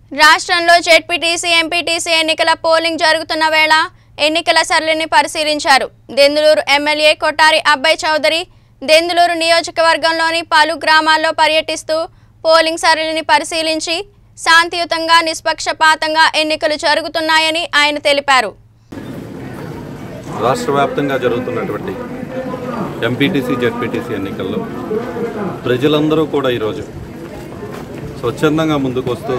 రాష్ట్రంలో ZPTC MPTC ఎన్నికల polling జరుగుతున్న వేళ ఎన్నికల సరళిని పరిశీలించారు దెందులూరు ఎమ్మెల్యే కొట్టారి అబ్బాయి చౌదరి దెందులూరు నియోజకవర్గంలోని పలు గ్రామాల్లో పర్యటిస్తూ పోలింగ్ సరళిని పరిశీలించి శాంతియుతంగా నిష్పక్షపాతంగా ఎన్నికలు జరుగుతున్నాయని ఆయన తెలిపారు రాష్ట్ర వ్యాప్తంగా జరుగుతున్నటువంటి ఎంపీటీసీ జెడ్పీటీసీ ఎన్నికల్లో ప్రజలందరూ కూడా ఈరోజు స్వచ్ఛందంగా ముందుకు వస్తూ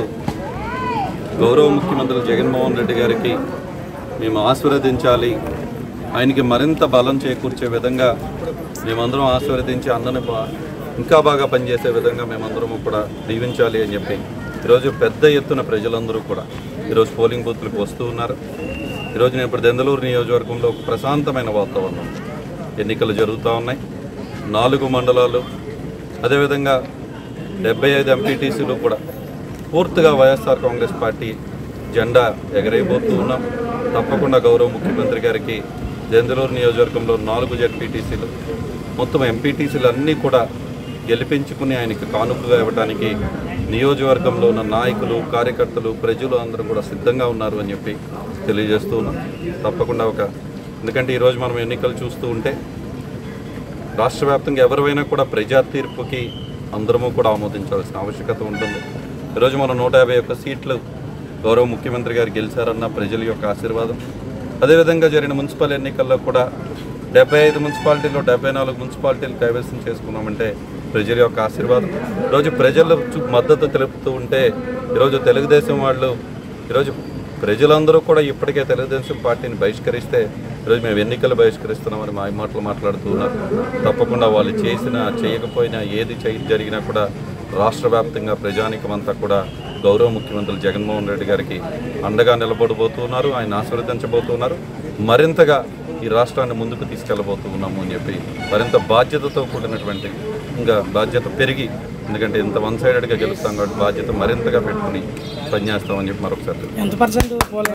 గౌరవ ముఖ్యమంత్రి జగన్మోహన్ రెడ్డి గారికి మేము ఆశీర్వదించాలి ఆయనకి మరింత బలం చేకూర్చే విధంగా మేమందరం ఆశీర్వదించి అన్నని బా- ఇంకా బాగా పనిచేసే విధంగా మేమందరం కూడా దీవించాలి అని చెప్పి ఈరోజు పెద్ద ఎత్తున ప్రజలందరూ కూడా ఈరోజు పోలింగ్ బూత్లకు వస్తూ ఉన్నారు ఈరోజు నేను ఇప్పుడు దెందలూరు నియోజకవర్గంలో ఒక ప్రశాంతమైన వాతావరణం ఎన్నికలు జరుగుతూ ఉన్నాయి నాలుగు మండలాలు అదేవిధంగా డెబ్బై ఐదు ఎంపీటీసీలు కూడా పూర్తిగా వైఎస్ఆర్ కాంగ్రెస్ పార్టీ జెండా ఎగరేయబోతూ ఉన్నాం తప్పకుండా గౌరవ ముఖ్యమంత్రి గారికి దెందలూరు నియోజకవర్గంలో నాలుగు జెడ్పీటీసీలు మొత్తం ఎంపీటీసీలు అన్నీ కూడా గెలిపించుకుని ఆయనకి కానుకగా ఇవ్వడానికి నియోజకవర్గంలో ఉన్న నాయకులు కార్యకర్తలు ప్రజలు అందరూ కూడా సిద్ధంగా ఉన్నారు అని చెప్పి తెలియజేస్తూ ఉన్నాం తప్పకుండా ఒక ఎందుకంటే ఈరోజు మనం ఎన్నికలు చూస్తూ ఉంటే రాష్ట్ర వ్యాప్తంగా ఎవరివైనా కూడా ప్రజా తీర్పుకి అందరము కూడా ఆమోదించాల్సిన ఆవశ్యకత ఉంటుంది ఈరోజు మనం నూట యాభై ఒక్క సీట్లు గౌరవ ముఖ్యమంత్రి గారు గెలిచారన్న ప్రజల యొక్క ఆశీర్వాదం అదేవిధంగా జరిగిన మున్సిపల్ ఎన్నికల్లో కూడా డెబ్బై ఐదు మున్సిపాలిటీలో డెబ్బై నాలుగు మున్సిపాలిటీలు కైవసం చేసుకున్నామంటే ప్రజల యొక్క ఆశీర్వాదం ఈరోజు ప్రజలు చు- మద్దతు తెలుపుతూ ఉంటే ఈరోజు తెలుగుదేశం వాళ్ళు ఈరోజు ప్రజలందరూ కూడా ఇప్పటికే తెలుగుదేశం పార్టీని బహిష్కరిస్తే ఈరోజు మేము ఎన్నికలు బహిష్కరిస్తున్నామని మా మాటలు మాట్లాడుతూ ఉన్నారు తప్పకుండా వాళ్ళు చేసినా చేయకపోయినా ఏది చేయి జరిగినా కూడా రాష్ట్ర వ్యాప్తంగా ప్రజానికం అంతా కూడా గౌరవ ముఖ్యమంత్రి జగన్మోహన్ రెడ్డి గారికి అండగా నిలబడబోతున్నారు ఆయన ఆశీర్వదించబోతున్నారు మరింతగా ఈ రాష్ట్రాన్ని ముందుకు తీసుకెళ్ళబోతూ ఉన్నాము అని చెప్పి మరింత బాధ్యతతో కూడినటువంటి ఇంకా బాధ్యత పెరిగి ఎందుకంటే ఇంత వన్ సైడెడ్గా గెలుస్తాం కాబట్టి బాధ్యత మరింతగా పెట్టుకుని పనిచేస్తామని చెప్పి మరొకసారి ఎంత పర్సెంట్ పోలింగ్